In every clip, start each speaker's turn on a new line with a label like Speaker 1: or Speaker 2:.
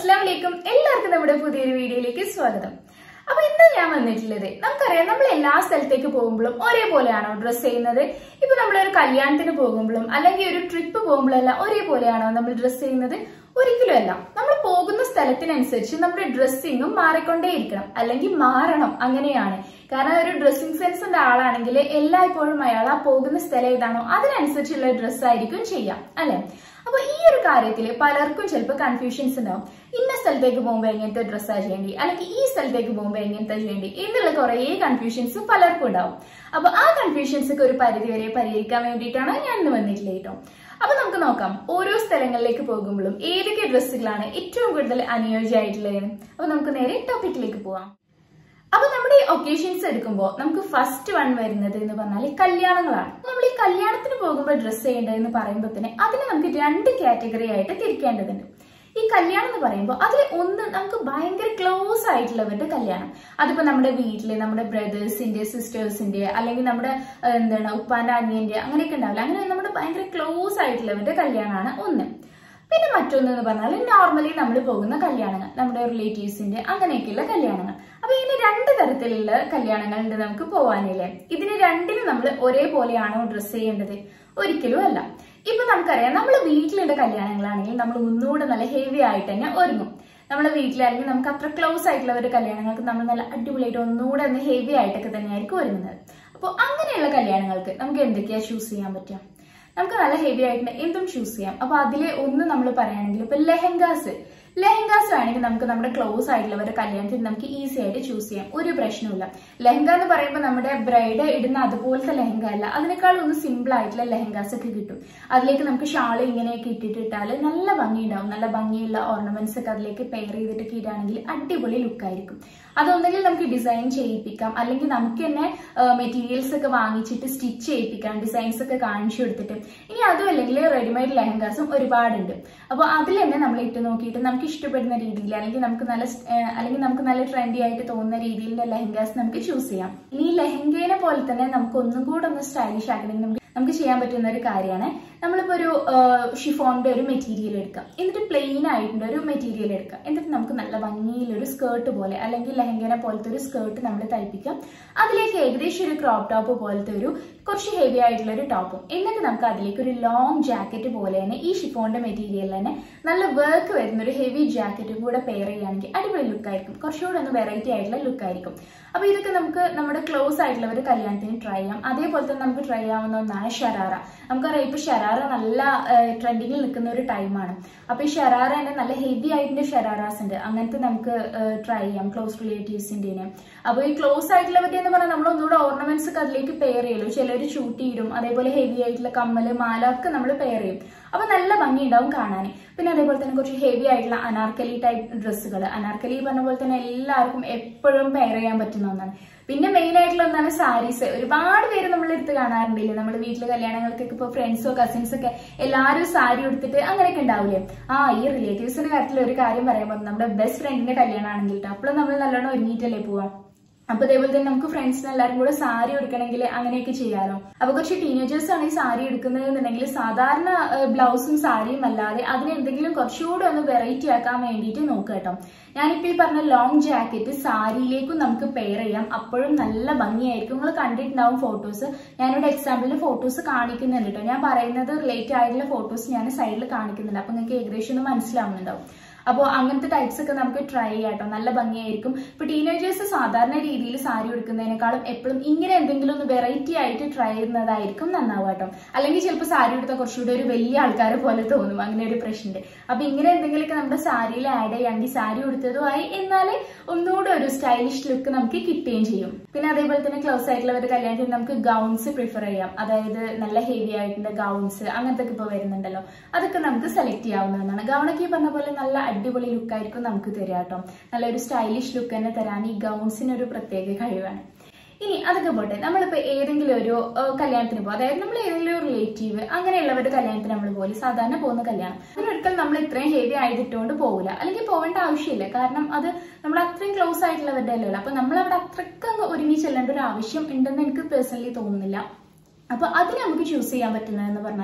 Speaker 1: അസ്സാം വലൈക്കും എല്ലാവർക്കും നമ്മുടെ പുതിയൊരു വീഡിയോയിലേക്ക് സ്വാഗതം അപ്പൊ ഇന്ന് ഞാൻ വന്നിട്ടുള്ളത് നമുക്കറിയാം നമ്മൾ എല്ലാ സ്ഥലത്തേക്ക് പോകുമ്പോഴും ഒരേപോലെയാണോ ഡ്രസ്സ് ചെയ്യുന്നത് ഇപ്പൊ നമ്മളൊരു കല്യാണത്തിന് പോകുമ്പോഴും അല്ലെങ്കിൽ ഒരു ട്രിപ്പ് പോകുമ്പോഴെല്ലാം ഒരേപോലെയാണോ നമ്മൾ ഡ്രസ്സ് ചെയ്യുന്നത് ഒരിക്കലും അല്ല നമ്മൾ പോകുന്ന സ്ഥലത്തിനനുസരിച്ച് നമ്മുടെ ഡ്രസ്സിങ്ങും മാറിക്കൊണ്ടേയിരിക്കണം അല്ലെങ്കിൽ മാറണം അങ്ങനെയാണ് കാരണം ഒരു ഡ്രസ്സിംഗ് സെൻസിന്റെ ആളാണെങ്കിൽ എല്ലായ്പ്പോഴും അയാൾ ആ പോകുന്ന സ്ഥലം ഏതാണോ അതിനനുസരിച്ചുള്ള ഡ്രസ്സ് ആയിരിക്കും ചെയ്യാം അല്ലെ അപ്പൊ ഈ ഒരു കാര്യത്തിൽ പലർക്കും ചിലപ്പോൾ കൺഫ്യൂഷൻസ് ഉണ്ടാവും ഇന്ന സ്ഥലത്തേക്ക് പോകുമ്പോൾ എങ്ങനത്തെ ഡ്രസ്സാ ചെയ്യേണ്ടി അല്ലെങ്കിൽ ഈ സ്ഥലത്തേക്ക് പോകുമ്പോൾ എങ്ങനത്തെ ചെയ്യേണ്ടി എന്നുള്ള കുറെ കൺഫ്യൂഷൻസ് പലർക്കും ഉണ്ടാവും അപ്പൊ ആ കൺഫ്യൂഷൻസ് ഒക്കെ ഒരു പരിധി വരെ പരിഹരിക്കാൻ വേണ്ടിയിട്ടാണ് ഞാൻ ഇന്ന് വന്നിട്ടുള്ളത് കേട്ടോ അപ്പൊ നമുക്ക് നോക്കാം ഓരോ സ്ഥലങ്ങളിലേക്ക് പോകുമ്പോഴും ഏതൊക്കെ ഡ്രസ്സുകളാണ് ഏറ്റവും കൂടുതൽ അനുയോജ്യമായിട്ടുള്ളത് അപ്പൊ നമുക്ക് നേരെ ടോപ്പിക്കിലേക്ക് പോവാം അപ്പൊ നമ്മുടെ ഈ ഒക്കേഷൻസ് എടുക്കുമ്പോൾ നമുക്ക് ഫസ്റ്റ് വൺ വരുന്നത് എന്ന് പറഞ്ഞാൽ കല്യാണങ്ങളാണ് നമ്മൾ ഈ കല്യാണത്തിന് പോകുമ്പോൾ ഡ്രസ്സ് ചെയ്യേണ്ടതെന്ന് പറയുമ്പോൾ തന്നെ അതിനെ നമുക്ക് രണ്ട് കാറ്റഗറി ആയിട്ട് തിരിക്കേണ്ടതുണ്ട് ഈ കല്യാണം എന്ന് പറയുമ്പോൾ അതിൽ ഒന്ന് നമുക്ക് ഭയങ്കര ക്ലോസ് ആയിട്ടുള്ളവരുടെ കല്യാണം അതിപ്പോ നമ്മുടെ വീട്ടിലെ നമ്മുടെ ബ്രദേഴ്സിന്റെ സിസ്റ്റേഴ്സിന്റെ അല്ലെങ്കിൽ നമ്മുടെ ഏഹ്, എന്താണ് ഉപ്പാന്റെ അനിയന്റെ അങ്ങനെയൊക്കെ ഉണ്ടാവില്ല അങ്ങനെ നമ്മുടെ ഭയങ്കര ക്ലോസ് ആയിട്ടുള്ളവരുടെ കല്യാണമാണ് ഒന്ന് പിന്നെ മറ്റൊന്ന് എന്ന് പറഞ്ഞാൽ നോർമലി നമ്മൾ പോകുന്ന കല്യാണങ്ങൾ നമ്മുടെ റിലേറ്റീവ്സിന്റെ അങ്ങനെയൊക്കെയുള്ള കല്യാണങ്ങൾ അപ്പൊ ഇനി രണ്ട് തരത്തിലുള്ള കല്യാണങ്ങളുണ്ട് നമുക്ക് പോവാനില്ലേ ഇതിന് രണ്ടിനും നമ്മൾ ഒരേപോലെയാണോ ഡ്രസ്സ് ചെയ്യേണ്ടത് ഒരിക്കലും അല്ല ഇപ്പൊ നമുക്കറിയാം നമ്മൾ വീട്ടിലുള്ള കല്യാണങ്ങളാണെങ്കിൽ നമ്മൾ ഒന്നുകൂടെ നല്ല ഹെവി ആയിട്ട് തന്നെ ഒരുങ്ങും നമ്മുടെ വീട്ടിലാണെങ്കിൽ നമുക്ക് അത്ര ക്ലോസ് ആയിട്ടുള്ളവരുടെ കല്യാണങ്ങൾക്ക് നമ്മൾ നല്ല അടിപൊളിയായിട്ട് ഒന്നുകൂടെ ഒന്ന് ഹെവി ആയിട്ടൊക്കെ തന്നെയായിരിക്കും ഒരുങ്ങുന്നത് അപ്പോൾ അങ്ങനെയുള്ള കല്യാണങ്ങൾക്ക് നമുക്ക് എന്തൊക്കെയാ ചൂസ് ചെയ്യാൻ പറ്റുക നമുക്ക് നല്ല ഹെവി ആയിട്ട് എന്തും ചൂസ് ചെയ്യാം അപ്പൊ അതിലെ ഒന്ന് നമ്മൾ പറയുകയാണെങ്കിൽ ഇപ്പൊ ലെഹങ്കാസ് ലെഹങ്കാസ് വേണമെങ്കിൽ നമുക്ക് നമ്മുടെ ക്ലോസ് ആയിട്ടുള്ളവരുടെ കല്യാണത്തിന് നമുക്ക് ഈസി ആയിട്ട് ചൂസ് ചെയ്യാം ഒരു പ്രശ്നവുമില്ല ലെഹങ്ക എന്ന് പറയുമ്പോൾ നമ്മുടെ ബ്രൈഡ് ഇടുന്ന അതുപോലത്തെ ലെഹങ്ക അല്ല അതിനേക്കാൾ ഒന്ന് സിമ്പിൾ ആയിട്ടുള്ള ലെഹങ്കാസ് ഒക്കെ കിട്ടും അതിലേക്ക് നമുക്ക് ഷാള് ഇങ്ങനെയൊക്കെ ഇട്ടിട്ടിട്ടാൽ നല്ല ഭംഗി ഉണ്ടാവും നല്ല ഭംഗിയുള്ള ഓർണമെന്റ്സ് ഒക്കെ അതിലേക്ക് പെയർ ചെയ്തിട്ടൊക്കെ ഇടുകയാണെങ്കിൽ അടിപൊളി ലുക്കായിരിക്കും അതൊന്നെങ്കിൽ നമുക്ക് ഡിസൈൻ ചെയ്യിപ്പിക്കാം അല്ലെങ്കിൽ നമുക്ക് തന്നെ മെറ്റീരിയൽസ് ഒക്കെ വാങ്ങിച്ചിട്ട് സ്റ്റിച്ച് ചെയ്യിപ്പിക്കാം ഡിസൈൻസ് ഒക്കെ കാണിച്ചു കൊടുത്തിട്ട് ഇനി അതും അല്ലെങ്കിൽ റെഡിമെയ്ഡ് ലെഹങ്കാസും ഒരുപാടുണ്ട് അപ്പോൾ അതിൽ തന്നെ നമ്മൾ ഇട്ട് നോക്കിയിട്ട് നമുക്ക് ഇഷ്ടപ്പെടുന്ന രീതിയിൽ അല്ലെങ്കിൽ നമുക്ക് നല്ല സ്- ഏഹ് അല്ലെങ്കിൽ നമുക്ക് നല്ല ട്രെൻഡി ആയിട്ട് തോന്നുന്ന രീതിയിലുള്ള ലെഹങ്കാസ് നമുക്ക് ചൂസ് ചെയ്യാം ഇനി ഈ ലെഹങ്കേനെ പോലെ തന്നെ നമുക്ക് ഒന്നും കൂടെ ഒന്ന് സ്റ്റൈലിഷ് ആക്കണമെങ്കിൽ നമുക്ക് നമുക്ക് ചെയ്യാൻ പറ്റുന്ന ഒരു കാര്യമാണ് നമ്മളിപ്പോൾ ഒരു ഷിഫോണിന്റെ ഒരു മെറ്റീരിയൽ എടുക്കാം എന്നിട്ട് പ്ലെയിൻ ആയിട്ടുള്ള ഒരു മെറ്റീരിയൽ എടുക്കാം എന്നിട്ട് നമുക്ക് നല്ല ഭംഗിയിലൊരു സ്കേർട്ട് പോലെ അല്ലെങ്കിൽ ലെഹങ്കേനെ പോലത്തെ ഒരു സ്കേർട്ട് നമ്മൾ തയ്പ്പിക്കാം അതിലേക്ക് ഏകദേശം ഒരു ക്രോപ്പ് ടോപ്പ് പോലത്തെ ഒരു കുറച്ച് ഹെവി ആയിട്ടുള്ള ഒരു ടോപ്പും എന്നിട്ട് നമുക്ക് അതിലേക്ക് ഒരു ലോങ് ജാക്കറ്റ് പോലെ തന്നെ ഈ ഷിഫോണിന്റെ മെറ്റീരിയൽ തന്നെ നല്ല വർക്ക് വരുന്ന ഒരു ഹെവി ജാക്കറ്റും കൂടെ പെയർ ചെയ്യുകയാണെങ്കിൽ അടിപൊളി ലുക്കായിരിക്കും കുറച്ചുകൂടെ ഒന്ന് വെറൈറ്റി ആയിട്ടുള്ള ലുക്കായിരിക്കും അപ്പൊ ഇതൊക്കെ നമുക്ക് നമ്മുടെ ക്ലോസ് ആയിട്ടുള്ള ഒരു കല്യാണത്തിന് ട്രൈ ചെയ്യാം അതേപോലെ തന്നെ നമുക്ക് ട്രൈ ചെയ്യാവുന്ന ഒന്നാണ് ഷരാറ നമുക്കറിയാം ഇപ്പൊ ഷരാറ നല്ല ട്രെൻഡിങ്ങിൽ നിൽക്കുന്ന ഒരു ടൈമാണ് അപ്പൊ ഈ ഷരാറ തന്നെ നല്ല ഹെവി ആയിട്ടുള്ള ഷരാറാസ് ഉണ്ട് അങ്ങനത്തെ നമുക്ക് ട്രൈ ചെയ്യാം ക്ലോസ് റിലേറ്റീവ്സിന്റെ അപ്പൊ ഈ ക്ലോസ് ആയിട്ടുള്ളവരുടെ എന്ന് പറഞ്ഞാൽ നമ്മൾ ഒന്നുകൂടെ ഓർണമെന്റ്സ് ഒക്കെ അതിലേക്ക് പെയർ ചെയ്യുമല്ലോ ചിലർ ചൂട്ടിയിടും അതേപോലെ ഹെവി ആയിട്ടുള്ള കമ്മല് മാല ഒക്കെ നമ്മൾ പെയർ ചെയ്യും അപ്പൊ നല്ല ഭംഗി ഉണ്ടാവും കാണാൻ പിന്നെ അതേപോലെ തന്നെ കുറച്ച് ഹെവി ആയിട്ടുള്ള അനാർക്കലി ടൈപ്പ് ഡ്രസ്സുകൾ അനാർക്കലി പറഞ്ഞ പോലെ തന്നെ എല്ലാവർക്കും എപ്പോഴും പെയർ ചെയ്യാൻ പറ്റുന്ന ഒന്നാണ് പിന്നെ മെയിൻ ആയിട്ടുള്ള ഒന്നാണ് സാരീസ് ഒരുപാട് പേര് നമ്മൾ എടുത്ത് കാണാറുണ്ടല്ലേ നമ്മൾ വീട്ടിലെ കല്യാണങ്ങൾക്കൊക്കെ ഇപ്പോൾ ഫ്രണ്ട്സോ കസിൻസ് ഒക്കെ എല്ലാവരും സാരി എടുത്തിട്ട് അങ്ങനെയൊക്കെ ഉണ്ടാവില്ലേ ആ ഈ റിലേറ്റീവ്സിന്റെ കാര്യത്തിൽ ഒരു കാര്യം പറയാൻ പറഞ്ഞു നമ്മുടെ ബെസ്റ്റ് ഫ്രണ്ടിന്റെ കല്യാണം ആണെങ്കിൽ ട്ടോ. അപ്പോഴും നമ്മൾ നല്ലോണം ഒരുങ്ങിയിട്ടല്ലേ പോവാം അപ്പൊ അതേപോലെ തന്നെ നമുക്ക് ഫ്രണ്ട്സിന് എല്ലാവരും കൂടെ സാരി എടുക്കണമെങ്കിൽ അങ്ങനെയൊക്കെ ചെയ്യാലോ അപ്പൊ കുറച്ച് ടീനേജേഴ്സ് ആണ് ഈ സാരി എടുക്കുന്നത് എന്നുണ്ടെങ്കിൽ സാധാരണ ബ്ലൗസും സാരിയും അല്ലാതെ അതിന് എന്തെങ്കിലും കുറച്ചുകൂടെ ഒന്ന് വെറൈറ്റി ആക്കാൻ വേണ്ടിയിട്ട് നോക്കുക കേട്ടോ ഞാനിപ്പോ ഈ പറഞ്ഞ ലോങ് ജാക്കറ്റ് സാരിയിലേക്കും നമുക്ക് പെയർ ചെയ്യാം അപ്പോഴും നല്ല ഭംഗിയായിരിക്കും നിങ്ങൾ കണ്ടിട്ടുണ്ടാവും ഫോട്ടോസ് ഞാനിവിടെ എക്സാമ്പിളിന് ഫോട്ടോസ് കാണിക്കുന്നുണ്ട് കേട്ടോ ഞാൻ പറയുന്നത് റിലേറ്റ് ആയിട്ടുള്ള ഫോട്ടോസ് ഞാൻ സൈഡിൽ കാണിക്കുന്നുണ്ട് അപ്പൊ നിങ്ങൾക്ക് ഏകദേശം ഒന്ന് മനസ്സിലാവുന്നുണ്ടാവും അപ്പോൾ അങ്ങനത്തെ ടൈപ്സ് ഒക്കെ നമുക്ക് ട്രൈ ചെയ്യാം കേട്ടോ നല്ല ഭംഗിയായിരിക്കും ഇപ്പൊ ടീനേജേഴ്സ് സാധാരണ രീതിയിൽ സാരി ഉടുക്കുന്നതിനേക്കാളും എപ്പോഴും ഇങ്ങനെ എന്തെങ്കിലും ഒന്ന് വെറൈറ്റി ആയിട്ട് ട്രൈ ചെയ്യുന്നതായിരിക്കും നന്നാവുക കേട്ടോ അല്ലെങ്കിൽ ചിലപ്പോൾ സാരി ഉടുത്താൽ കുറച്ചുകൂടി ഒരു വലിയ ആൾക്കാരെ പോലെ തോന്നും അങ്ങനെ ഒരു പ്രശ്നമുണ്ട് അപ്പൊ ഇങ്ങനെ എന്തെങ്കിലുമൊക്കെ നമ്മുടെ സാരിയിൽ ആഡ് ചെയ്യുകയാണെങ്കിൽ സാരി ഉടുത്തതുമായി എന്നാലേ ഒന്നുകൂടെ ഒരു സ്റ്റൈലിഷ് ലുക്ക് നമുക്ക് കിട്ടുകയും ചെയ്യും പിന്നെ അതേപോലെ തന്നെ ക്ലോസ് ആയിട്ടുള്ളവരുടെ കല്യാണത്തിന് നമുക്ക് ഗൗൺസ് പ്രിഫർ ചെയ്യാം അതായത് നല്ല ഹെവി ആയിട്ടുള്ള ഗൗൺസ് അങ്ങനത്തെ ഒക്കെ ഇപ്പോൾ വരുന്നുണ്ടല്ലോ അതൊക്കെ നമുക്ക് സെലക്ട് ചെയ്യാവുന്നതാണ് ഗൗണൊക്കെ ഈ പറഞ്ഞ പോലെ നല്ല അടിപൊളി ലുക്കായിരിക്കും നമുക്ക് തരാം കേട്ടോ നല്ലൊരു സ്റ്റൈലിഷ് ലുക്ക് തന്നെ തരാൻ ഈ ഗൗൺസിന് ഒരു പ്രത്യേക കഴിവാണ് ഇനി അതൊക്കെ പോട്ടെ നമ്മളിപ്പോ ഏതെങ്കിലും ഒരു ഏഹ്, കല്യാണത്തിന് പോകും അതായത് നമ്മൾ ഏതെങ്കിലും ഒരു റിലേറ്റീവ് അങ്ങനെയുള്ളവരുടെ കല്യാണത്തിന് നമ്മൾ പോലെ സാധാരണ പോകുന്ന കല്യാണം അതിനൊരിക്കൽ നമ്മൾ ഇത്രയും ഹെവി ആയതിട്ടുകൊണ്ട് പോകില്ല അല്ലെങ്കിൽ പോകേണ്ട ആവശ്യമില്ല കാരണം അത് നമ്മൾ അത്രയും ക്ലോസ് ആയിട്ടുള്ളവരുടെ അല്ലല്ലോ അപ്പൊ നമ്മൾ അവിടെ അത്രയ്ക്ക് അങ്ങ് ഒരുങ്ങി ചെല്ലേണ്ട ഒരു ആവശ്യം ഉണ്ടെന്ന് എനിക്ക് പേഴ്സണലി തോന്നുന്നില്ല അപ്പൊ അതിന് നമുക്ക് ചൂസ് ചെയ്യാൻ പറ്റുന്നതെന്ന് പറഞ്ഞാൽ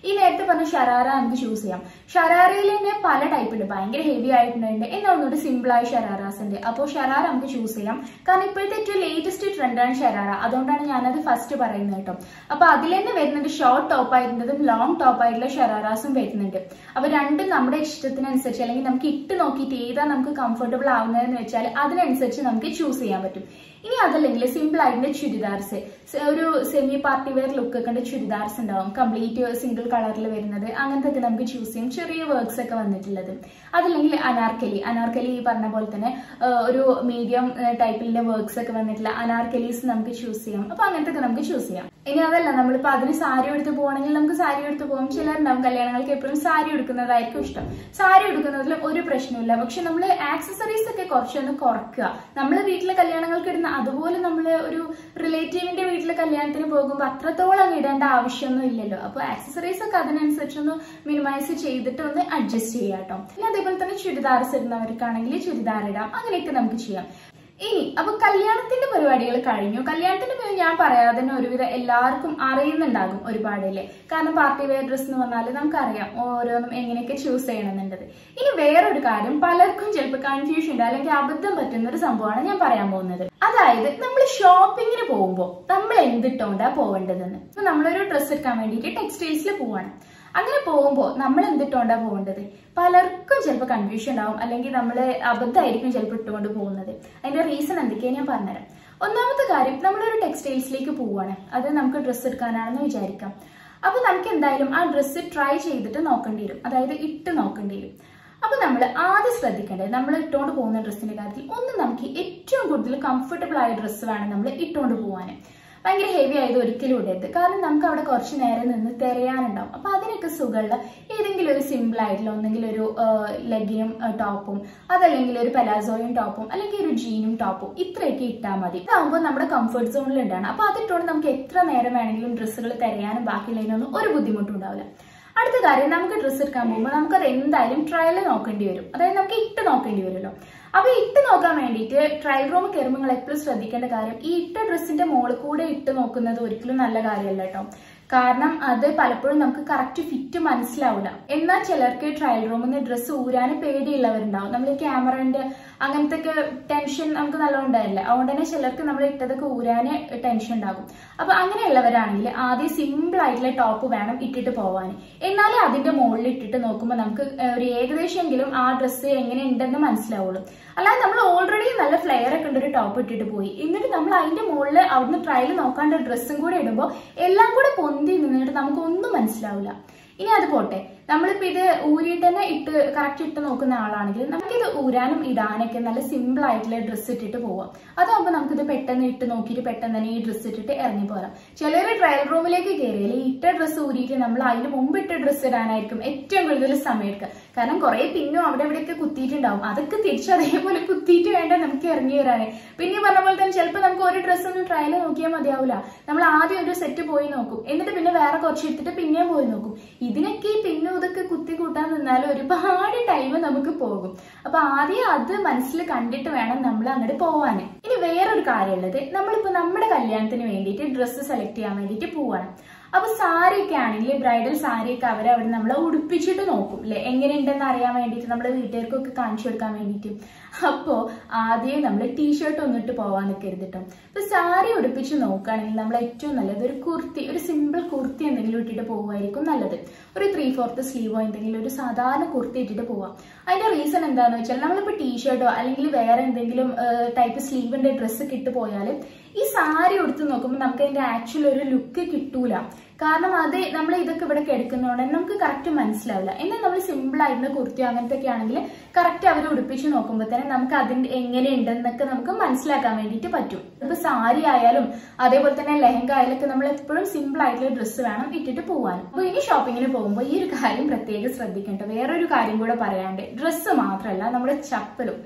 Speaker 1: ഈ നേരത്തെ പറഞ്ഞ ഷരാറ നമുക്ക് ചൂസ് ചെയ്യാം ഷരാറയിൽ തന്നെ പല ടൈപ്പ് ഉണ്ട് ഭയങ്കര ഹെവി ആയിട്ടുണ്ട് എന്നാൽ ഒന്നുകൂടി സിമ്പിൾ ആയ ഷരാറാസ് ഉണ്ട് അപ്പോൾ ഷരാറ നമുക്ക് ചൂസ് ചെയ്യാം കാരണം ഇപ്പോഴത്തെ ഏറ്റവും ലേറ്റസ്റ്റ് ട്രെൻഡാണ് ഷരാറ അതുകൊണ്ടാണ് ഞാനത് ഫസ്റ്റ് പറയുന്നത് കേട്ടോ അപ്പൊ അതിൽ തന്നെ വരുന്നത് ഷോർട്ട് ടോപ്പ് ആയിരുന്നതും ലോങ് ടോപ്പ് ആയിട്ടുള്ള ഷരാറാസും വരുന്നുണ്ട് അപ്പൊ രണ്ടും നമ്മുടെ ഇഷ്ടത്തിനനുസരിച്ച് അല്ലെങ്കിൽ നമുക്ക് ഇട്ട് നോക്കിയിട്ട് ഏതാ നമുക്ക് കംഫർട്ടബിൾ ആവുന്നതെന്ന് വെച്ചാൽ അതിനനുസരിച്ച് നമുക്ക് ചൂസ് ചെയ്യാൻ പറ്റും ഇനി അതല്ലെങ്കിൽ സിമ്പിൾ ആയിട്ടുള്ള ചുരിദാർസ് ഒരു സെമി പാർട്ടി വെയർ ലുക്ക് ഒക്കെ ഉണ്ട് ചുരിദാർസ് ഉണ്ടാവും കംപ്ലീറ്റ് സിംഗിൾ കളറിൽ വരുന്നത് അങ്ങനത്തെ ഒക്കെ നമുക്ക് ചൂസ് ചെയ്യും ചെറിയ വർക്ക്സ് ഒക്കെ വന്നിട്ടുള്ളത് അതല്ലെങ്കിൽ അനാർക്കലി അനാർക്കലി ഈ പറഞ്ഞ പോലെ തന്നെ ആ, ഒരു മീഡിയം ടൈപ്പിലുള്ള വർക്ക്സ് ഒക്കെ വന്നിട്ടുള്ള അനാർക്കലീസ് നമുക്ക് ചൂസ് ചെയ്യാം അപ്പൊ അങ്ങനത്തെ ഒക്കെ നമുക്ക് ചൂസ് ചെയ്യാം ഇനി അതല്ല നമ്മളിപ്പോ അതിന് സാരി എടുത്ത് പോകണമെങ്കിൽ നമുക്ക് സാരി എടുത്ത് പോകും ചിലരുണ്ടാവും കല്യാണങ്ങൾക്ക് എപ്പോഴും സാരി എടുക്കുന്നതായിരിക്കും ഇഷ്ടം സാരി എടുക്കുന്നതിൽ ഒരു പ്രശ്നമില്ല പക്ഷെ നമ്മൾ ആക്സസറീസ് ഒക്കെ കുറച്ചൊന്ന് കുറക്കുക നമ്മൾ വീട്ടിലെ കല്യാണങ്ങൾക്ക് ഇടുന്ന അതുപോലെ നമ്മൾ ഒരു റിലേറ്റീവിന്റെ വീട്ടിലെ കല്യാണത്തിന് പോകുമ്പോൾ അത്രത്തോളം ഇടേണ്ട ആവശ്യമൊന്നും ഇല്ലല്ലോ അപ്പൊ ആക്സസറീസ് ഒക്കെ അതിനനുസരിച്ചൊന്ന് മിനിമൈസ് ചെയ്തിട്ട് ഒന്ന് അഡ്ജസ്റ്റ് ചെയ്യാം കേട്ടോ പിന്നെ അതേപോലെ തന്നെ ചുരിദാർസ് ഇടുന്നവർക്കാണെങ്കിൽ ചുരിദാർ ഇടാം അങ്ങനെയൊക്കെ നമുക്ക് ചെയ്യാം ഇനി അപ്പൊ കല്യാണത്തിന്റെ പരിപാടികൾ കഴിഞ്ഞു കല്യാണത്തിന്റെ പേര് ഞാൻ പറയാതെ തന്നെ ഒരുവിധം എല്ലാവർക്കും അറിയുന്നുണ്ടാകും ഒരുപാടല്ലേ കാരണം പാർട്ടി വെയർ ഡ്രസ് എന്ന് പറഞ്ഞാൽ നമുക്കറിയാം ഓരോന്നും എങ്ങനെയൊക്കെ ചൂസ് ചെയ്യണമെന്നുള്ളത് ഇനി വേറൊരു കാര്യം പലർക്കും ചിലപ്പോൾ കൺഫ്യൂഷൻ ഉണ്ട് അല്ലെങ്കിൽ അബദ്ധം പറ്റുന്ന ഒരു സംഭവമാണ് ഞാൻ പറയാൻ പോകുന്നത് അതായത് നമ്മൾ ഷോപ്പിങ്ങിന് പോകുമ്പോൾ നമ്മൾ എന്തിട്ടോണ്ടാ പോവേണ്ടതെന്ന് ഇപ്പൊ നമ്മളൊരു ഡ്രസ്സ് എടുക്കാൻ വേണ്ടിയിട്ട് ടെക്സ്റ്റൈൽസിൽ പോവാണ് അങ്ങനെ പോകുമ്പോൾ നമ്മൾ എന്തിട്ടോണ്ടാ പോകേണ്ടത് പലർക്കും ചിലപ്പോൾ കൺഫ്യൂഷൻ ഉണ്ടാവും അല്ലെങ്കിൽ നമ്മൾ അബദ്ധമായിരിക്കും ചിലപ്പോൾ ഇട്ടുകൊണ്ട് പോകുന്നത് അതിന്റെ റീസൺ എന്തൊക്കെയാണ് ഞാൻ പറഞ്ഞുതരാം ഒന്നാമത്തെ കാര്യം നമ്മളൊരു ടെക്സ്റ്റൈൽസിലേക്ക് പോവുകയാണ് അത് നമുക്ക് ഡ്രസ്സ് എടുക്കാനാണെന്ന് വിചാരിക്കാം അപ്പൊ നമുക്ക് എന്തായാലും ആ ഡ്രസ്സ് ട്രൈ ചെയ്തിട്ട് നോക്കേണ്ടി വരും അതായത് ഇട്ട് നോക്കേണ്ടി വരും അപ്പൊ നമ്മൾ ആദ്യം ശ്രദ്ധിക്കേണ്ടത് നമ്മൾ ഇട്ടുകൊണ്ട് പോകുന്ന ഡ്രസ്സിന്റെ കാര്യത്തിൽ ഒന്ന് നമുക്ക് ഏറ്റവും കൂടുതൽ കംഫർട്ടബിൾ ആയ ഡ്രസ്സ് വേണം നമ്മൾ ഇട്ടുകൊണ്ട് പോകാൻ ഭയങ്കര ഹെവി ആയത് ഒരിക്കലും ഇടരുത് കാരണം നമുക്ക് അവിടെ കുറച്ച് നേരം നിന്ന് തിരയാനുണ്ടാവും അപ്പൊ അതിനൊക്കെ സുഖമുള്ള ഏതെങ്കിലും ഒരു സിമ്പിൾ ആയിട്ടുള്ള ഒന്നെങ്കിൽ ഒരു ലെഗിനും ടോപ്പും അതല്ലെങ്കിൽ ഒരു പെലാസോയും ടോപ്പും അല്ലെങ്കിൽ ഒരു ജീനും ടോപ്പും ഇത്രയൊക്കെ ഇട്ടാൽ മതി ഇതാകുമ്പോൾ നമ്മുടെ കംഫർട്ട് സോണിൽ ഉണ്ടാണ് അപ്പൊ അതിട്ടുകൊണ്ട് നമുക്ക് എത്ര നേരം വേണമെങ്കിലും ഡ്രസ്സുകൾ തിരയാനും ബാക്കിയുള്ളതിനൊന്നും ഒരു ബുദ്ധിമുട്ടും ഉണ്ടാവില്ല അടുത്ത കാര്യം നമുക്ക് ഡ്രസ്സ് എടുക്കാൻ പോകുമ്പോൾ നമുക്കത് എന്തായാലും ട്രയൽ നോക്കേണ്ടി വരും അതായത് നമുക്ക് ഇട്ട് നോക്കേണ്ടി വരുമല്ലോ അപ്പൊ ഇട്ട് നോക്കാൻ വേണ്ടിയിട്ട് ട്രയൽ റൂം കയറുമ്പോൾ നിങ്ങൾ എപ്പോഴും ശ്രദ്ധിക്കേണ്ട കാര്യം ഈ ഇട്ട ഡ്രസ്സിന്റെ മുകളിൽ കൂടെ ഇട്ട് നോക്കുന്നത് ഒരിക്കലും നല്ല കാര്യമല്ല കേട്ടോ കാരണം അത് പലപ്പോഴും നമുക്ക് കറക്റ്റ് ഫിറ്റ് മനസ്സിലാവില്ല എന്നാൽ ചിലർക്ക് ട്രയൽ റൂമിൽ നിന്ന് ഡ്രസ്സ് ഊരാൻ പേടിയുള്ളവരുണ്ടാവും നമ്മൾ ഈ ക്യാമറന്റെ അങ്ങനത്തെ ഒക്കെ ടെൻഷൻ നമുക്ക് നല്ലോണം ഉണ്ടാവില്ല അതുകൊണ്ട് തന്നെ ചിലർക്ക് നമ്മൾ ഇട്ടതൊക്കെ ഊരാന് ടെൻഷൻ ഉണ്ടാകും അപ്പൊ അങ്ങനെയുള്ളവരാണെങ്കിൽ ആദ്യം സിമ്പിൾ ആയിട്ടുള്ള ടോപ്പ് വേണം ഇട്ടിട്ട് പോവാൻ എന്നാലേ അതിന്റെ മുകളിൽ ഇട്ടിട്ട് നോക്കുമ്പോൾ നമുക്ക് ഒരു ഏകദേശമെങ്കിലും ആ ഡ്രസ്സ് എങ്ങനെ ഉണ്ടെന്ന് മനസ്സിലാവുള്ളൂ അല്ലാതെ നമ്മൾ ഓൾറെഡി നല്ല ഫ്ലെയർ ഒക്കെ ഉണ്ട് ഒരു ടോപ്പ് ഇട്ടിട്ട് പോയി എന്നിട്ട് നമ്മൾ അതിന്റെ മുകളിൽ അവിടുന്ന് ട്രയൽ നോക്കാണ്ട് ഡ്രസ്സും കൂടെ ഇടുമ്പോൾ എല്ലാം കൂടെ പൊന്തി നിന്നിട്ട് നമുക്ക് ഒന്നും മനസ്സിലാവില്ല ഇനി അത് പോട്ടെ നമ്മളിപ്പോ ഇത് ഊരിയിട്ട് തന്നെ ഇട്ട് കറക്റ്റ് ഇട്ട് നോക്കുന്ന ആളാണെങ്കിൽ നമുക്കിത് ഊരാനും ഇടാനൊക്കെ നല്ല സിമ്പിൾ ആയിട്ടുള്ള ഡ്രസ്സ് ഇട്ടിട്ട് പോവാം അതാകുമ്പോൾ നമുക്കിത് പെട്ടെന്ന് ഇട്ട് നോക്കിയിട്ട് പെട്ടെന്ന് തന്നെ ഈ ഡ്രസ്സ് ഇട്ടിട്ട് ഇറങ്ങി പോരാം ചിലർ ട്രയൽ റൂമിലേക്ക് കയറിയാൽ ഈ ഇട്ട ഡ്രസ്സ് ഊരിയിട്ട് നമ്മൾ അതിന് മുമ്പ് ഇട്ട ഡ്രസ്സ് ഇടാനായിരിക്കും ഏറ്റവും കൂടുതൽ സമയം എടുക്കുക കാരണം കുറെ പിന്നും അവിടെ ഇവിടെയൊക്കെ കുത്തിയിട്ടുണ്ടാവും അതൊക്കെ തിരിച്ച് അതേപോലെ കുത്തിയിട്ട് വേണ്ട നമുക്ക് ഇറങ്ങി വരാനേ പിന്നെ ഈ പറഞ്ഞ പോലെ തന്നെ ചിലപ്പോൾ നമുക്ക് ഒരു ഡ്രസ്സ് ഒന്ന് ട്രയൽ നോക്കിയാൽ മതിയാവില്ല നമ്മൾ ആദ്യം ഒരു സെറ്റ് പോയി നോക്കും എന്നിട്ട് പിന്നെ വേറെ കുറച്ച് എടുത്തിട്ട് പിന്നെയും പോയി നോക്കും ഇതിനൊക്കെ ഈ പിന്നും ഇതൊക്കെ കുത്തി കൂട്ടാൻ നിന്നാൽ ഒരുപാട് ടൈം നമുക്ക് പോകും അപ്പൊ ആദ്യം അത് മനസ്സിൽ കണ്ടിട്ട് വേണം നമ്മൾ അങ്ങോട്ട് പോവാൻ ഇനി വേറൊരു കാര്യമുള്ളത് നമ്മളിപ്പോ നമ്മുടെ കല്യാണത്തിന് വേണ്ടിയിട്ട് ഡ്രസ്സ് സെലക്ട് ചെയ്യാൻ വേണ്ടിയിട്ട് പോവാണ് അപ്പൊ സാരിയൊക്കെ ആണെങ്കിൽ ബ്രൈഡൽ സാരിയൊക്കെ അവർ അവിടെ നമ്മളെ ഉടുപ്പിച്ചിട്ട് നോക്കും അല്ലെ എങ്ങനെയുണ്ടെന്ന് അറിയാൻ വേണ്ടിയിട്ട് നമ്മുടെ വീട്ടുകാർക്കൊക്കെ കാണിച്ചു കൊടുക്കാൻ വേണ്ടിയിട്ട് അപ്പോ ആദ്യം നമ്മൾ ടീഷർട്ട് ഒന്നിട്ട് പോവാൻ നിൽക്കരുത് കേട്ടോ ഇപ്പൊ സാരി ഉടുപ്പിച്ച് നോക്കുകയാണെങ്കിൽ നമ്മൾ ഏറ്റവും നല്ലത് ഒരു കുർത്തി ഒരു സിമ്പിൾ കുർത്തി എന്തെങ്കിലും ഇട്ടിട്ട് പോവുമായിരിക്കും നല്ലത് ഒരു ത്രീ ഫോർത്ത് സ്ലീവോ എന്തെങ്കിലും ഒരു സാധാരണ കുർത്തി ഇട്ടിട്ട് പോവാം അതിന്റെ റീസൺ എന്താണെന്ന് വെച്ചാൽ നമ്മളിപ്പോ ടീഷർട്ടോ അല്ലെങ്കിൽ വേറെ എന്തെങ്കിലും ടൈപ്പ് സ്ലീവിന്റെ ഡ്രസ്സ് കിട്ടു പോയാൽ ഈ സാരി ഉടുത്ത് നോക്കുമ്പോൾ നമുക്ക് അതിന്റെ ആക്ച്വൽ ഒരു ലുക്ക് കിട്ടൂല കാരണം അത് നമ്മൾ ഇതൊക്കെ ഇവിടെ കിടക്കുന്നതുകൊണ്ട് തന്നെ നമുക്ക് കറക്റ്റ് മനസ്സിലാവില്ല എന്നാൽ നമ്മൾ സിമ്പിൾ ആയിരുന്ന കുർത്തിയോ അങ്ങനത്തെ ഒക്കെ ആണെങ്കിൽ കറക്റ്റ് അവർ ഉടുപ്പിച്ച് നോക്കുമ്പോൾ തന്നെ നമുക്ക് അതിന്റെ എങ്ങനെയുണ്ടെന്നൊക്കെ നമുക്ക് മനസ്സിലാക്കാൻ വേണ്ടിയിട്ട് പറ്റും ഇപ്പൊ സാരി ആയാലും അതേപോലെ തന്നെ ലെഹങ്ക ആയാലും ഒക്കെ നമ്മൾ എപ്പോഴും സിമ്പിൾ ആയിട്ടുള്ള ഡ്രസ്സ് വേണം ഇട്ടിട്ട് പോകാൻ അപ്പൊ ഇനി ഷോപ്പിങ്ങിന് പോകുമ്പോൾ ഈ ഒരു കാര്യം പ്രത്യേകം ശ്രദ്ധിക്കേണ്ട വേറൊരു കാര്യം കൂടെ പറയാണ്ട് ഡ്രസ്സ് മാത്രമല്ല നമ്മുടെ ചപ്പലും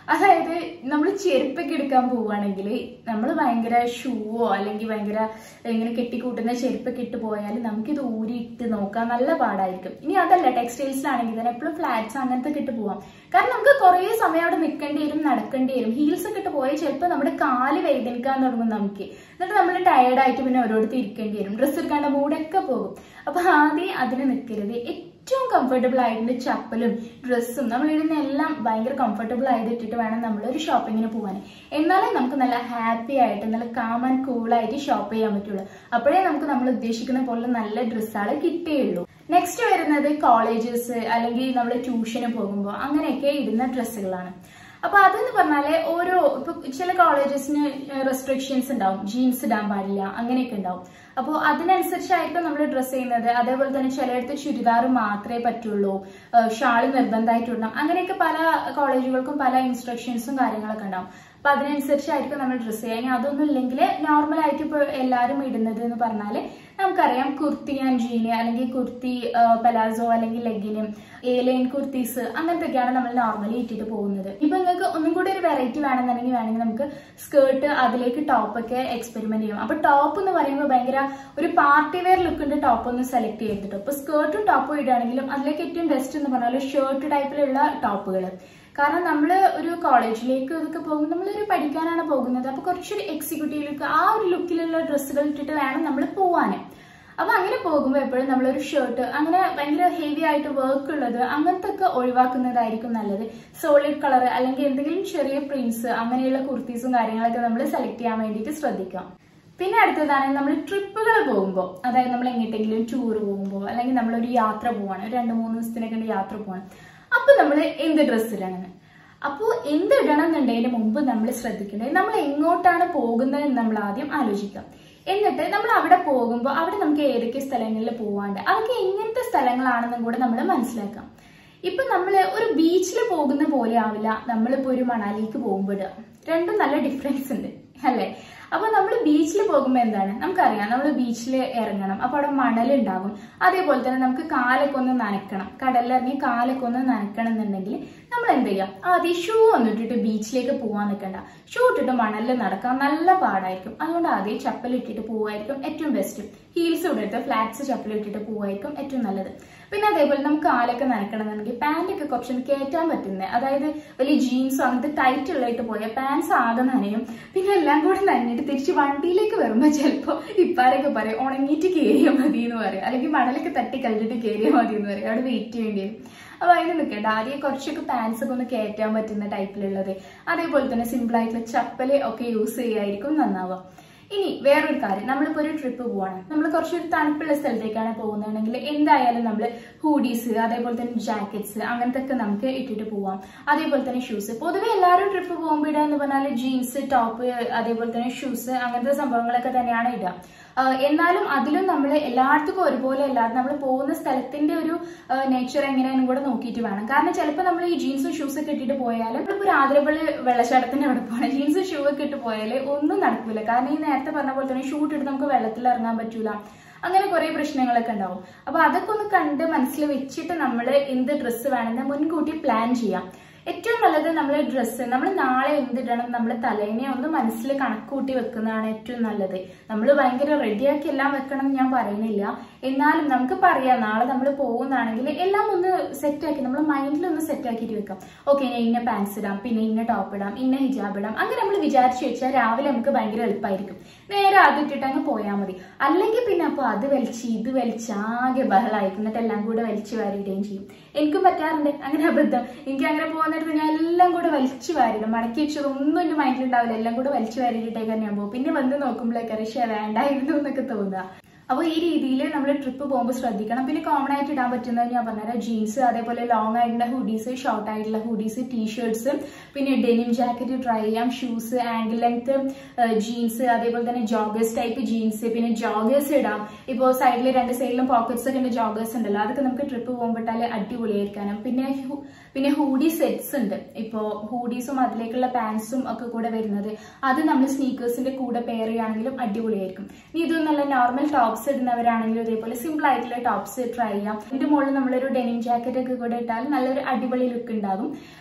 Speaker 1: അതായത് നമ്മൾ ചെരുപ്പൊക്കെ എടുക്കാൻ പോവുകയാണെങ്കിൽ നമ്മൾ ഭയങ്കര ഷൂവോ അല്ലെങ്കിൽ ഭയങ്കര ഇങ്ങനെ കെട്ടിക്കൂട്ടുന്ന ചെരുപ്പൊക്കെ ഇട്ട് പോയാൽ നമുക്കിത് ഊരിയിട്ട് നോക്കാൻ നല്ല പാടായിരിക്കും ഇനി അതല്ല ടെക്സ്റ്റൈൽസിലാണെങ്കിൽ തന്നെ എപ്പോഴും ഫ്ലാറ്റ്സ് അങ്ങനത്തെ ഒക്കെ ഇട്ട് പോവാം കാരണം നമുക്ക് കുറേ സമയം അവിടെ നിൽക്കേണ്ടി വരും നടക്കേണ്ടി വരും ഹീൽസ് ഒക്കെ ഇട്ട് പോയാൽ ചിലപ്പോൾ നമ്മുടെ കാല് വേദനിക്കാൻ തുടങ്ങും നമുക്ക് എന്നിട്ട് നമ്മൾ ടയർഡായിട്ട് പിന്നെ ഓരോരുത്തർ ഇരിക്കേണ്ടി വരും ഡ്രസ്സ് എടുക്കാണ്ട് മൂടൊക്കെ പോകും അപ്പൊ ആദ്യം അതിന് നിൽക്കരുത് ഏറ്റവും കംഫർട്ടബിൾ ആയിട്ടുള്ള ചപ്പലും ഡ്രസ്സും നമ്മൾ ഇടുന്ന എല്ലാം ഭയങ്കര കംഫർട്ടബിൾ ആയിട്ട് ഇട്ടിട്ട് വേണം നമ്മൾ ഒരു ഷോപ്പിങ്ങിന് പോകാൻ എന്നാലേ നമുക്ക് നല്ല ഹാപ്പി ആയിട്ട് നല്ല കാം ആൻഡ് കൂൾ ആയിട്ട് ഷോപ്പ് ചെയ്യാൻ പറ്റുള്ളൂ അപ്പോഴേ നമുക്ക് നമ്മൾ ഉദ്ദേശിക്കുന്ന പോലെ നല്ല ഡ്രസ്സുകൾ കിട്ടുകയുള്ളൂ നെക്സ്റ്റ് വരുന്നത് കോളേജസ് അല്ലെങ്കിൽ നമ്മൾ ട്യൂഷന് പോകുമ്പോൾ അങ്ങനെയൊക്കെ ഇടുന്ന ഡ്രസ്സുകളാണ് അപ്പൊ അതെന്ന് പറഞ്ഞാല് ഓരോ ഇപ്പൊ ചില കോളേജസിന് റെസ്ട്രിക്ഷൻസ് ഉണ്ടാവും ജീൻസ് ഇടാൻ പാടില്ല അങ്ങനെയൊക്കെ ഉണ്ടാവും അപ്പോൾ അതിനനുസരിച്ചായിരിക്കും നമ്മൾ ഡ്രസ്സ് ചെയ്യുന്നത് അതേപോലെ തന്നെ ചിലയിടത്ത് ചുരിദാർ മാത്രമേ പറ്റുള്ളൂ ഷാള് നിർബന്ധമായിട്ടുണ്ടാവും അങ്ങനെയൊക്കെ പല കോളേജുകൾക്കും പല ഇൻസ്ട്രക്ഷൻസും കാര്യങ്ങളൊക്കെ ഉണ്ടാവും അപ്പൊ അതിനനുസരിച്ചായിരിക്കും നമ്മൾ ഡ്രസ്സ് ചെയ്യുക ഇനി അതൊന്നും ഇല്ലെങ്കിൽ നോർമൽ ആയിട്ട് ഇപ്പോൾ എല്ലാവരും ഇടുന്നത് എന്ന് പറഞ്ഞാൽ നമുക്കറിയാം കുർത്തി ആൻഡ് ജീന് അല്ലെങ്കിൽ കുർത്തി പലാസോ അല്ലെങ്കിൽ ലെഗിന് ഏലൈൻ കുർത്തീസ് അങ്ങനത്തെയൊക്കെയാണ് നമ്മൾ നോർമലി ഇട്ടിട്ട് പോകുന്നത് ഇപ്പൊ നിങ്ങൾക്ക് ഒന്നും കൂടി ഒരു വെറൈറ്റി വേണമെന്നുണ്ടെങ്കിൽ വേണമെങ്കിൽ നമുക്ക് സ്കേർട്ട് അതിലേക്ക് ടോപ്പ് ഒക്കെ എക്സ്പെരിമെന്റ് ചെയ്യാം അപ്പൊ ടോപ്പ് എന്ന് പറയുമ്പോൾ ഭയങ്കര ഒരു പാർട്ടി വെയർ ലുക്കിന്റെ ടോപ്പ് ഒന്ന് സെലക്ട് ചെയ്തിട്ടോ ഇപ്പൊ സ്കേർട്ടും ടോപ്പും ഇടുകയാണെങ്കിലും അതിലേക്ക് ഏറ്റവും ബെസ്റ്റ് എന്ന് പറഞ്ഞാൽ ഷർട്ട് ടൈപ്പിലുള്ള ടോപ്പുകൾ കാരണം നമ്മൾ ഒരു കോളേജിലേക്ക് ഇതൊക്കെ പോകുമ്പോൾ നമ്മളൊരു പഠിക്കാനാണ് പോകുന്നത് അപ്പൊ കുറച്ചൊരു എക്സിക്യൂട്ടീവ് ലുക്ക് ആ ഒരു ലുക്കിലുള്ള ഡ്രസ്സുകൾ ഇട്ടിട്ട് വേണം നമ്മൾ പോവാൻ അപ്പൊ അങ്ങനെ പോകുമ്പോൾ എപ്പോഴും നമ്മളൊരു ഷർട്ട് അങ്ങനെ ഭയങ്കര ഹെവി ആയിട്ട് വർക്ക് ഉള്ളത് അങ്ങനത്തെ ഒക്കെ ഒഴിവാക്കുന്നതായിരിക്കും നല്ലത് സോളിഡ് കളർ അല്ലെങ്കിൽ എന്തെങ്കിലും ചെറിയ പ്രിന്റ്സ് അങ്ങനെയുള്ള കുർത്തീസും കാര്യങ്ങളൊക്കെ നമ്മൾ സെലക്ട് ചെയ്യാൻ വേണ്ടിയിട്ട് ശ്രദ്ധിക്കാം പിന്നെ അടുത്തതാണ് നമ്മൾ ട്രിപ്പുകൾ പോകുമ്പോൾ അതായത് നമ്മൾ എങ്ങോട്ടെങ്കിലും ടൂർ പോകുമ്പോൾ അല്ലെങ്കിൽ നമ്മളൊരു യാത്ര പോവാണ് ഒരു രണ്ട് മൂന്ന് ദിവസത്തിനൊക്കെ യാത്ര പോവാണ് അപ്പൊ നമ്മൾ എന്ത് ഡ്രസ്സ് ഇടണം അപ്പോൾ എന്ത് ഇടണം എന്നുള്ളതിന് മുമ്പ് നമ്മൾ ശ്രദ്ധിക്കേണ്ടത് നമ്മൾ എങ്ങോട്ടാണ് പോകുന്നത് എന്ന് നമ്മൾ ആദ്യം ആലോചിക്കാം എന്നിട്ട് നമ്മൾ അവിടെ പോകുമ്പോൾ അവിടെ നമുക്ക് ഏതൊക്കെ സ്ഥലങ്ങളിൽ പോവാണ്ട് അതൊക്കെ എങ്ങനത്തെ സ്ഥലങ്ങളാണെന്നും കൂടെ നമ്മൾ മനസ്സിലാക്കാം ഇപ്പൊ നമ്മൾ ഒരു ബീച്ചിൽ പോകുന്ന പോലെ ആവില്ല നമ്മളിപ്പോ ഒരു മണാലിക്ക് പോകുമ്പോൾ രണ്ടും നല്ല ഡിഫറൻസ് ഉണ്ട് അല്ലേ അപ്പൊ നമ്മൾ ബീച്ചിൽ പോകുമ്പോൾ എന്താണ് നമുക്കറിയാം നമ്മൾ ബീച്ചിൽ ഇറങ്ങണം അപ്പൊ അവിടെ മണലുണ്ടാകും അതേപോലെ തന്നെ നമുക്ക് കാലൊക്കെ ഒന്ന് നനക്കണം കടലിലിറങ്ങി കാലൊക്കെ ഒന്ന് നനക്കണം എന്നുണ്ടെങ്കിൽ നമ്മൾ എന്ത് ചെയ്യാം ആദ്യം ഷൂ ഒന്നും ഇട്ടിട്ട് ബീച്ചിലേക്ക് പോകാൻ നിൽക്കണ്ട ഷൂ ഇട്ടിട്ട് മണലിൽ നടക്കാൻ നല്ല പാടായിരിക്കും അതുകൊണ്ട് ആദ്യം ചപ്പൽ ഇട്ടിട്ട് പോവായിരിക്കും ഏറ്റവും ബെസ്റ്റ് ഹീൽസ് ഇട്ടിട്ട് ഫ്ലാറ്റ്സ് ചപ്പൽ ഇട്ടിട്ട് പോവായിരിക്കും ഏറ്റവും നല്ലത് പിന്നെ അതേപോലെ നമുക്ക് കാലൊക്കെ നനക്കണമെന്നുണ്ടെങ്കിൽ പാന്റ് ഒക്കെ കുറച്ചൊന്ന് കയറ്റാൻ പറ്റുന്നത് അതായത് വലിയ ജീൻസോ അങ്ങനത്തെ ടൈറ്റ് ഉള്ളതായിട്ട് പോയാൽ പാൻസ് ആകെ നനയും പിന്നെ എല്ലാം കൂടെ നനഞ്ഞിട്ട് തിരിച്ച് വണ്ടിയിലേക്ക് വരുമ്പോൾ ചിലപ്പോൾ ഇപ്പാരൊക്കെ പറയും ഉണങ്ങിയിട്ട് കയറിയാൽ മതി എന്ന് പറയും അല്ലെങ്കിൽ മണലൊക്കെ തട്ടി കഴിഞ്ഞിട്ട് കയറിയാൽ മതി എന്ന് പറയും അവിടെ വെയിറ്റ് ചെയ്യേണ്ടി വരും അപ്പൊ അതിന് നിൽക്കേണ്ട ആദ്യം കുറച്ചൊക്കെ പാൻസ് ഒക്കെ ഒന്ന് കയറ്റാൻ പറ്റുന്ന ടൈപ്പിലുള്ളത് അതേപോലെ തന്നെ സിമ്പിൾ ആയിട്ടുള്ള ചപ്പല് ഒക്കെ യൂസ് ചെയ്യായിരിക്കും നന്നാവുക ഇനി വേറൊരു കാര്യം നമ്മളിപ്പോ ഒരു ട്രിപ്പ് പോവാണ് നമ്മൾ കുറച്ചൊരു തണുപ്പുള്ള സ്ഥലത്തേക്കാണ് പോകുന്നതെങ്കിൽ എന്തായാലും നമ്മൾ ഹൂഡീസ് അതേപോലെ തന്നെ ജാക്കറ്റ്സ് അങ്ങനത്തെ ഒക്കെ നമുക്ക് ഇട്ടിട്ട് പോവാം അതേപോലെ തന്നെ ഷൂസ് പൊതുവെ എല്ലാവരും ട്രിപ്പ് പോകുമ്പോൾ ഇടുക എന്ന് പറഞ്ഞാൽ ജീൻസ് ടോപ്പ് അതേപോലെ തന്നെ ഷൂസ് അങ്ങനത്തെ സംഭവങ്ങളൊക്കെ തന്നെയാണ് ഇടുക എന്നാലും അതിലും നമ്മൾ എല്ലായിടത്തും ഒരുപോലെ അല്ലാതെ നമ്മൾ പോകുന്ന സ്ഥലത്തിന്റെ ഒരു നേച്ചർ എങ്ങനെയാണെന്നും കൂടെ നോക്കിയിട്ട് വേണം കാരണം ചിലപ്പോൾ നമ്മൾ ഈ ജീൻസും ഷൂസ് ഒക്കെ ഇട്ടിട്ട് പോയാലും ഇപ്പോൾ ഒരു ആതിരപ്പള്ളി വെള്ളച്ചാട്ടത്തിന്റെ അവിടെ പോകണം ജീൻസും ഷൂ ഒക്കെ ഇട്ട് പോയാൽ ഒന്നും നടക്കില്ല കാരണം ഈ നേരത്തെ പറഞ്ഞ പോലെ തന്നെ ഷൂ ഇട്ടിട്ട് നമുക്ക് വെള്ളത്തിൽ ഇറങ്ങാൻ പറ്റൂല അങ്ങനെ കുറെ പ്രശ്നങ്ങളൊക്കെ ഉണ്ടാവും അപ്പൊ അതൊക്കെ ഒന്ന് കണ്ട് മനസ്സിൽ വെച്ചിട്ട് നമ്മൾ എന്ത് ഡ്രസ്സ് വേണമെന്ന് മുൻകൂട്ടി പ്ലാൻ ചെയ്യാം ഏറ്റവും നല്ലത് നമ്മൾ ഡ്രസ്സ് നമ്മൾ നാളെ എന്തിടണം നമ്മൾ തലേനെ ഒന്ന് മനസ്സിൽ കണക്കൂട്ടി വെക്കുന്നതാണ് ഏറ്റവും നല്ലത് നമ്മൾ ഭയങ്കര റെഡിയാക്കി എല്ലാം വെക്കണം എന്ന് ഞാൻ പറയുന്നില്ല എന്നാലും നമുക്ക് പറയാം നാളെ നമ്മൾ പോകുന്നതാണെങ്കിൽ എല്ലാം ഒന്ന് സെറ്റാക്കി നമ്മൾ മൈൻഡിൽ ഒന്ന് സെറ്റാക്കിയിട്ട് വെക്കാം ഓക്കെ ഞാൻ ഇന്ന പാൻസ് ഇടാം പിന്നെ ഇന്ന ടോപ്പ് ഇടാം ഇന്ന ഹിജാബ് ഇടാം അങ്ങനെ നമ്മൾ വിചാരിച്ചു വെച്ചാൽ രാവിലെ നമുക്ക് ഭയങ്കര എളുപ്പമായിരിക്കും നേരെ അത് ഇട്ടിട്ട് അങ്ങ് പോയാൽ മതി അല്ലെങ്കിൽ പിന്നെ അപ്പോൾ അത് വലിച്ച് ഇത് വലിച്ച് ആകെ ബഹളായിരിക്കും എന്നിട്ട് എല്ലാം കൂടെ വലിച്ചു വാരിയിടുകയും ചെയ്യും എനിക്കും പറ്റാറുണ്ട് അങ്ങനെ അബദ്ധം എനിക്ക് അങ്ങനെ പോകുന്നിടത്ത് ഞാൻ എല്ലാം കൂടെ വലിച്ചു വാരിടും മടക്കി വെച്ചത് ഒന്നും എൻ്റെ മൈൻഡിൽ ഉണ്ടാവില്ല എല്ലാം കൂടെ വലിച്ചു വാരിയിട്ടേക്കാൻ ഞാൻ പോകും പിന്നെ വന്ന് നോക്കുമ്പോഴേക്ക് പക്ഷേ വേണ്ടായിരുന്നു എന്നൊക്കെ തോന്നുക അപ്പോൾ ഈ രീതിയിൽ നമ്മൾ ട്രിപ്പ് പോകുമ്പോൾ ശ്രദ്ധിക്കണം പിന്നെ കോമൺ ആയിട്ട് ഇടാൻ പറ്റുന്നത് ഞാൻ പറഞ്ഞുതരാം ജീൻസ് അതേപോലെ ലോങ് ആയിട്ടുള്ള ഹുഡീസ് ഷോർട്ട് ആയിട്ടുള്ള ഹുഡീസ് ടീഷർട്സ് പിന്നെ ഡെനിം ജാക്കറ്റ് ട്രൈ ചെയ്യാം ഷൂസ് ആംഗിൾ ലെങ്ത് ജീൻസ് അതേപോലെ തന്നെ ജോഗേഴ്സ് ടൈപ്പ് ജീൻസ് പിന്നെ ജോഗേഴ്സ് ഇടാം ഇപ്പോൾ സൈഡിൽ രണ്ട് സൈഡിലും പോക്കറ്റ്സ് ഒക്കെ ഉണ്ട് ജോഗേഴ്സ് ഉണ്ടല്ലോ അതൊക്കെ നമുക്ക് ട്രിപ്പ് പോകുമ്പോട്ടാൽ അടിപൊളിയായിരിക്കാനും പിന്നെ പിന്നെ ഹൂഡി സെറ്റ്സ് ഉണ്ട് ഇപ്പോൾ ഹൂഡീസും അതിലേക്കുള്ള പാൻസും ഒക്കെ കൂടെ വരുന്നത് അത് നമ്മൾ സ്നീക്കേഴ്സിന്റെ കൂടെ പെയർ ചെയ്യുകയാണെങ്കിലും അടിപൊളിയായിരിക്കും ഇനി ഇതും നല്ല നോർമൽ ടോപ്സ് ഇടുന്നവരാണെങ്കിലും ഇതേപോലെ സിമ്പിൾ ആയിട്ടുള്ള ടോപ്സ് ട്രൈ ചെയ്യാം ഇതിന്റെ മുകളിൽ നമ്മളൊരു ഡെനിം ജാക്കറ്റ് ഒക്കെ കൂടെ ഇട്ടാൽ നല്ലൊരു അടിപൊളി ലുക്ക് ഉണ്ടാകും പിന്നെ അതേപോലെ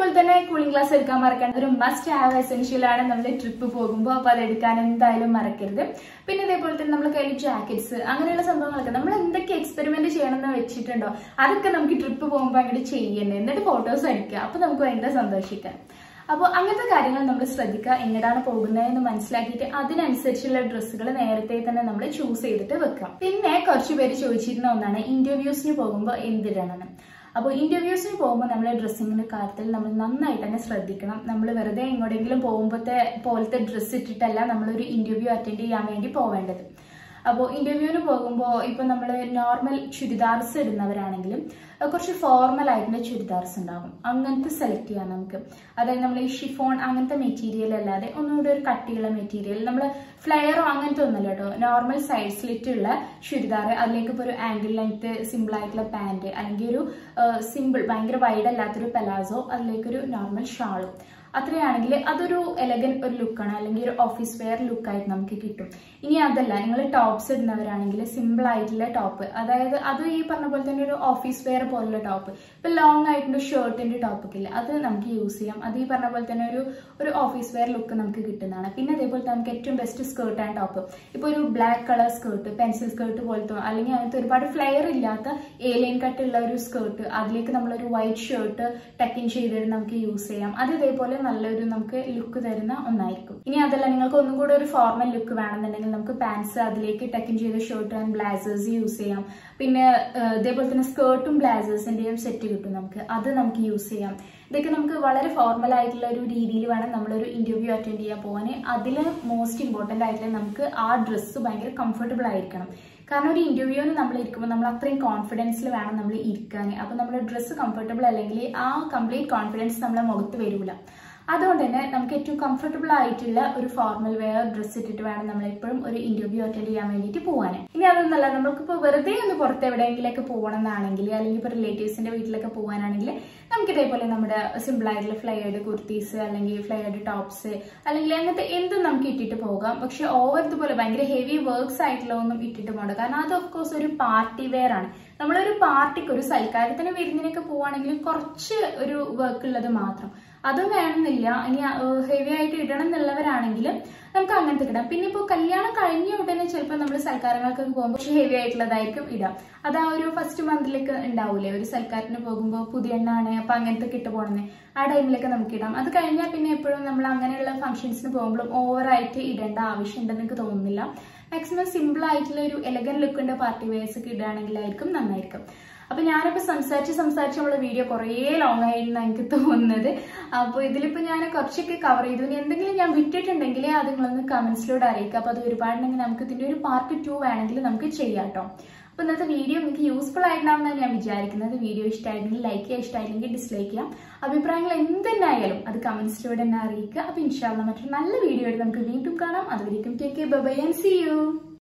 Speaker 1: അതേപോലെ തന്നെ കൂളിംഗ് ഗ്ലാസ് എടുക്കാൻ മറക്കേണ്ട ഒരു മസ്റ്റ് ഹാവ് എസെൻഷ്യൽ ആണ് നമ്മൾ ട്രിപ്പ് പോകുമ്പോൾ അപ്പൊ അത് എടുക്കാൻ എന്തായാലും മറക്കരുത് പിന്നെ ഇതേപോലെ തന്നെ നമ്മൾ കയ്യിൽ ജാക്കറ്റ്സ് അങ്ങനെയുള്ള സംഭവങ്ങളൊക്കെ നമ്മൾ എന്തൊക്കെ എക്സ്പെരിമെന്റ് ചെയ്യണമെന്ന് വെച്ചിട്ടുണ്ടോ അതൊക്കെ നമുക്ക് ട്രിപ്പ് പോകുമ്പോൾ അങ്ങോട്ട് ചെയ്യണ്ടേ എന്നിട്ട് ഫോട്ടോസ് അടിക്കുക അപ്പൊ നമുക്ക് ഭയങ്കര സന്തോഷിക്കാം അപ്പോൾ അങ്ങനത്തെ കാര്യങ്ങൾ നമ്മൾ ശ്രദ്ധിക്കുക എങ്ങനെയാണ് പോകുന്നതെന്ന് മനസ്സിലാക്കിയിട്ട് അതിനനുസരിച്ചുള്ള ഡ്രസ്സുകൾ നേരത്തെ തന്നെ നമ്മൾ ചൂസ് ചെയ്തിട്ട് വെക്കാം പിന്നെ കുറച്ച് പേര് ചോദിച്ചിരുന്ന ഒന്നാണ് ഇന്റർവ്യൂസിന് പോകുമ്പോൾ എന്തിടണമെന്ന് അപ്പോൾ ഇന്റർവ്യൂസിന് പോകുമ്പോൾ നമ്മൾ ഡ്രസ്സിങ്ങിന്റെ കാര്യത്തിൽ നമ്മൾ നന്നായിട്ട് തന്നെ ശ്രദ്ധിക്കണം നമ്മൾ വെറുതെ എങ്ങോട്ടെങ്കിലും പോകുമ്പോഴത്തെ പോലത്തെ ഡ്രസ്സ് ഇട്ടിട്ടല്ല നമ്മളൊരു ഇന്റർവ്യൂ അറ്റൻഡ് ചെയ്യാൻ വേണ്ടി പോവേണ്ടത് അപ്പോൾ ഇന്റർവ്യൂവിന് പോകുമ്പോൾ ഇപ്പൊ നമ്മൾ നോർമൽ ചുരിദാർസ് ഇടുന്നവരാണെങ്കിലും അഹ് കുറച്ച് ഫോർമൽ ആയിട്ടുള്ള ചുരിദാർസ് ഉണ്ടാകും അങ്ങനത്തെ സെലക്ട് ചെയ്യാം നമുക്ക് അതായത് നമ്മൾ ഈ ഷിഫോൺ അങ്ങനത്തെ മെറ്റീരിയൽ അല്ലാതെ ഒന്നുകൂടി ഒരു കട്ടിയുള്ള മെറ്റീരിയൽ നമ്മൾ ഫ്ലെയറോ അങ്ങനത്തെ ഒന്നല്ല കേട്ടോ നോർമൽ സൈഡ് സ്ലിറ്റ് ഉള്ള ചുരിദാർ അതിലേക്ക് ഇപ്പോൾ ഒരു ആംഗിൾ ലെങ്ത് സിമ്പിൾ ആയിട്ടുള്ള പാന്റ് അല്ലെങ്കിൽ ഒരു സിമ്പിൾ ഭയങ്കര വൈഡ് അല്ലാത്തൊരു പെലാസോ അതിലേക്കൊരു നോർമൽ ഷാളും അത്രയാണെങ്കിൽ അതൊരു എലഗൻ ഒരു ലുക്കാണ് അല്ലെങ്കിൽ ഒരു ഓഫീസ് വെയർ ലുക്കായിട്ട് നമുക്ക് കിട്ടും ഇനി അതല്ല നിങ്ങൾ ടോപ്സ് ഇടുന്നവരാണെങ്കിൽ സിമ്പിൾ ആയിട്ടുള്ള ടോപ്പ് അതായത് അത് ഈ പറഞ്ഞ പോലെ തന്നെ ഒരു ഓഫീസ് വെയർ പോലുള്ള ടോപ്പ് ഇപ്പൊ ലോങ് ആയിട്ടുള്ള ഷർട്ടിന്റെ ടോപ്പ് ഒക്കെ ഇല്ല അത് നമുക്ക് യൂസ് ചെയ്യാം അത് ഈ പറഞ്ഞ പോലെ തന്നെ ഒരു ഒരു ഓഫീസ് വെയർ ലുക്ക് നമുക്ക് കിട്ടുന്നതാണ് പിന്നെ അതേപോലെ തന്നെ നമുക്ക് ഏറ്റവും ബെസ്റ്റ് സ്കേർട്ട് ആൻഡ് ടോപ്പ് ഇപ്പൊ ഒരു black colour skirt pencil skirt പോലത്തെ അല്ലെങ്കിൽ അങ്ങനത്തെ ഒരുപാട് ഫ്ലെയർ ഇല്ലാത്ത ഏലിയൻ കട്ട് ഉള്ള ഒരു സ്കേർട്ട് അതിലേക്ക് നമ്മളൊരു വൈറ്റ് ഷർട്ട് ടക്കിൻ ചെയ്തിട്ട് നമുക്ക് യൂസ് ചെയ്യാം അത് ഇതേപോലെ നല്ലൊരു നമുക്ക് ലുക്ക് തരുന്ന ഒന്നായിരിക്കും ഇനി അതല്ല നിങ്ങൾക്ക് ഒന്നും കൂടെ ഒരു ഫോർമൽ ലുക്ക് വേണമെന്നുണ്ടെങ്കിൽ നമുക്ക് പാൻസ് അതിലേക്ക് ടക്കിൻ ചെയ്ത ഷർട്ട് ആൻഡ് ബ്ലാസേഴ്സ് യൂസ് ചെയ്യാം പിന്നെ ഏഹ്, ഇതേപോലെ തന്നെ സ്കേർട്ടും ബ്ലാസേഴ്സിന്റെയും സെറ്റ് കിട്ടും നമുക്ക് അത് നമുക്ക് യൂസ് ചെയ്യാം ഇതൊക്കെ നമുക്ക് വളരെ ഫോർമൽ ആയിട്ടുള്ള ഒരു രീതിയിൽ വേണം നമ്മളൊരു ഇന്റർവ്യൂ അറ്റൻഡ് ചെയ്യാൻ പോകാൻ അതിൽ മോസ്റ്റ് ഇമ്പോർട്ടന്റ് ആയിട്ടുള്ള നമുക്ക് ആ ഡ്രസ്സ് ഭയങ്കര കംഫർട്ടബിൾ ആയിരിക്കണം കാരണം ഒരു ഇന്റർവ്യൂവിന് നമ്മൾ ഇരിക്കുമ്പോൾ നമ്മൾ അത്രയും കോൺഫിഡൻസിൽ വേണം നമ്മൾ ഇരിക്കാൻ അപ്പൊ നമ്മുടെ ഡ്രസ്സ് കംഫർട്ടബിൾ അല്ലെങ്കിൽ ആ കംപ്ലീറ്റ് കോൺഫിഡൻസ് നമ്മളെ മുഖത്ത് വരൂല അതുകൊണ്ട് തന്നെ നമുക്ക് ഏറ്റവും കംഫർട്ടബിൾ ആയിട്ടുള്ള ഒരു ഫോർമൽ വെയർ ഡ്രസ്സ് ഇട്ടിട്ട് വേണം നമ്മൾ എപ്പോഴും ഒരു ഇന്റർവ്യൂ അറ്റൻഡ് ചെയ്യാൻ വേണ്ടിയിട്ട് പോകാൻ ഇനി അതൊന്നല്ല നമുക്കിപ്പോൾ വെറുതെ ഒന്ന് പുറത്ത് എവിടെയെങ്കിലൊക്കെ പോകണം എന്നാണെങ്കിൽ അല്ലെങ്കിൽ ഇപ്പോൾ റിലേറ്റീവ്സിന്റെ വീട്ടിലൊക്കെ പോകാനാണെങ്കിൽ നമുക്ക് ഇതേപോലെ നമ്മുടെ സിമ്പിൾ ആയിട്ടുള്ള ഫ്ലയേർഡ് കുർത്തീസ് അല്ലെങ്കിൽ ഫ്ലയേർഡ് ടോപ്സ് അല്ലെങ്കിൽ അങ്ങനത്തെ എന്തും നമുക്ക് ഇട്ടിട്ട് പോകാം പക്ഷെ ഓവർ ഇതുപോലെ ഭയങ്കര ഹെവി വർക്ക്സ് ആയിട്ടുള്ള ഒന്നും ഇട്ടിട്ട് പോകണ്ട കാരണം അത് ഓഫ് കോഴ്സ് ഒരു പാർട്ടി വെയർ ആണ് നമ്മളൊരു പാർട്ടിക്ക് ഒരു സൽക്കാരത്തിന് വിരുന്നിനൊക്കെ പോവാണെങ്കിൽ കുറച്ച് ഒരു വർക്ക് ഉള്ളത് മാത്രം അതും വേണമെന്നില്ല ഇനി ഹെവി ആയിട്ട് ഇടണം എന്നുള്ളവരാണെങ്കിൽ നമുക്ക് അങ്ങനത്തെ ഇടാം പിന്നെ ഇപ്പോൾ കല്യാണം കഴിഞ്ഞ ഉടനെ ചിലപ്പോൾ നമ്മൾ സൽക്കാരങ്ങൾക്കൊക്കെ പോകുമ്പോൾ കുറച്ച് ഹെവി ആയിട്ടുള്ളതായിരിക്കും ഇടാം അത് ആ ഒരു ഫസ്റ്റ് മന്തിലൊക്കെ ഉണ്ടാവൂലേ ഒരു സൽക്കാരത്തിന് പോകുമ്പോൾ പുതിയ എണ്ണാണ് അപ്പൊ അങ്ങനത്തെ കിട്ടു പോകണമെന്ന് ആ ടൈമിലൊക്കെ നമുക്ക് ഇടാം അത് കഴിഞ്ഞാൽ പിന്നെ എപ്പോഴും നമ്മൾ അങ്ങനെയുള്ള ഫംഗ്ഷൻസിന് പോകുമ്പോഴും ഓവറായിട്ട് ഇടേണ്ട ആവശ്യമുണ്ടെന്ന് എനിക്ക് തോന്നുന്നില്ല മാക്സിമം സിമ്പിൾ ആയിട്ടുള്ള ഒരു എലഗൻ ലുക്കിന്റെ പാർട്ടി വെയർസ് ഒക്കെ ഇടുകയാണെങ്കിലായിരിക്കും നന്നായിരിക്കും അപ്പൊ ഞാനിപ്പോ സംസാരിച്ച് സംസാരിച്ച് നമ്മളെ വീഡിയോ കുറേ ലോങ് ആയിരുന്നു എനിക്ക് തോന്നുന്നത് അപ്പോൾ ഇതിലിപ്പോ ഞാൻ കുറച്ചൊക്കെ കവർ ചെയ്തു ഇനി എന്തെങ്കിലും ഞാൻ വിട്ടിട്ടുണ്ടെങ്കിൽ അത് നിങ്ങളൊന്ന് കമന്റ്സിലൂടെ അറിയിക്കുക അപ്പൊ അത് ഒരുപാടുണ്ടെങ്കിൽ നമുക്ക് ഇതിന്റെ ഒരു പാർട്ട് ടു വേണമെങ്കിൽ നമുക്ക് ചെയ്യാം കേട്ടോ അപ്പൊ ഇന്നത്തെ വീഡിയോ നിങ്ങൾക്ക് യൂസ്ഫുൾ ആയിട്ടുണ്ടാവുമെന്നാണ് ഞാൻ വിചാരിക്കുന്നത് വീഡിയോ ഇഷ്ടമായിരുന്നെങ്കിൽ ലൈക്ക് ചെയ്യുക ഇഷ്ടമായില്ലെങ്കിൽ ഡിസ്ലൈക്ക് ചെയ്യാം അഭിപ്രായങ്ങൾ എന്തെന്നായാലും അത് കമന്റ്സിലൂടെ തന്നെ അറിയിക്കുക അപ്പൊ ഇൻഷാല്ല മറ്റൊരു നല്ല വീഡിയോ ആയിട്ട് നമുക്ക് വീണ്ടും കാണാം അതുവരെയും take bye and see U